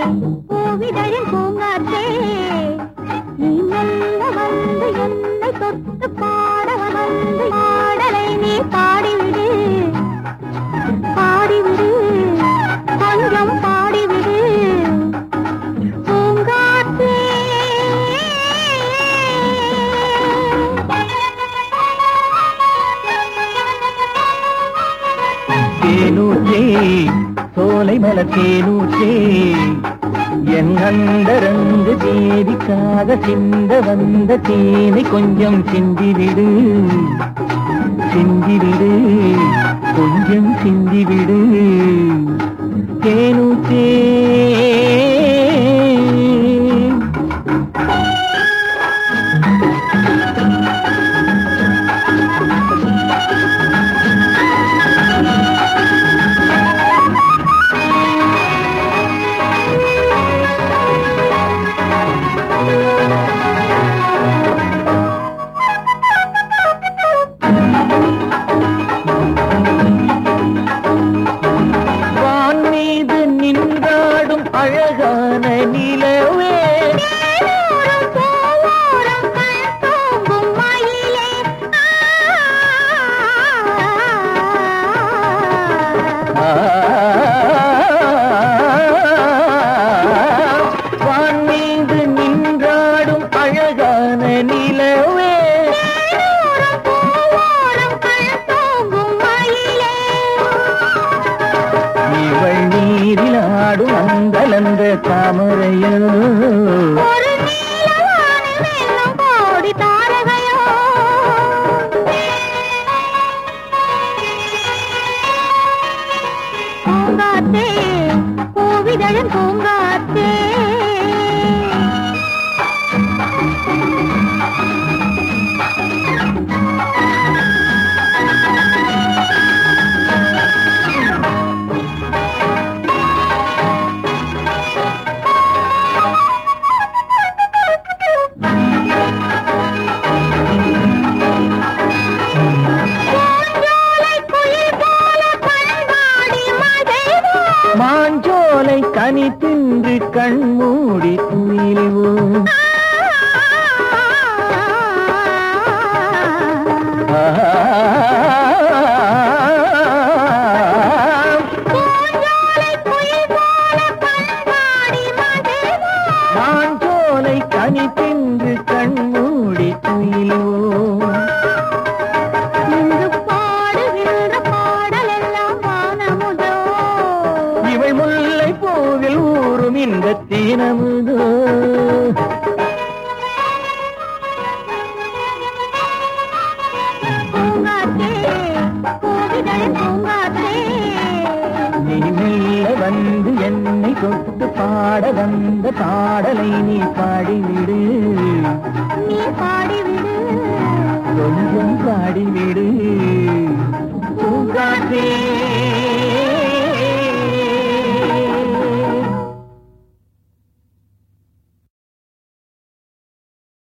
பூவிதழின் பூங்காற்றே நீ மெல்ல வந்து என்னை தொட்டு பாட வந்து பாடலை நீ பாடிவிடு பாடிவிடு கொஞ்சம் பாடிவிடு பூங்காற்றே தேனூற்றே சோலை மலர் தேனூற்றே என் அந்தரங்கு தேவிக்காக சிந்த வந்த தேனை கொஞ்சம் சிந்திவிடு சிந்திவிடு கொஞ்சம் சிந்திவிடு தேனூற்றே வான் மீது நின்றாடும் அழகான நிலவே தேனோரம் பூவோரம் கண் தூங்கும் மயிலே ஆ. வான் மீது நின்றாடும் அழகான நிலவே தேனோரம் பூவோரம் கண் தூங்கும் மயிலே இவள் நீரில் ஆடும் அந்தலந்த தாமரையோ ஒரு நீலவானில் மின்னும் கோடி தாரகையோ பூங்காற்றே பூவிதழும் பூங்காற்றே பூஞ்சோலை குயில் போல பண்பாடி மகிழ்வோ மாஞ்சோலை கனி தின்று கண்மூடி துயிலுவோம் பூஞ்சோலை குயில் போல பண்பாடி மகிழ்வோ மாஞ்சோலை கனி தின்று கண்மூடி துயிலுவோம் இங்கு பாடுகின்ற பாடலெல்லாம் வானமுதோ இவள் முல்லை பூவில் ஊறும் இந்த தீனமுதோ பூங்காற்றே பூவிதழின் பூங்காற்றே நீ மெல்ல வந்து என்னை தொட்டு பாட வந்த பாடலை நீ பாடிவிடு நீ பாடிவிடு கொஞ்சம் பாடிவிடு பூங்காற்றே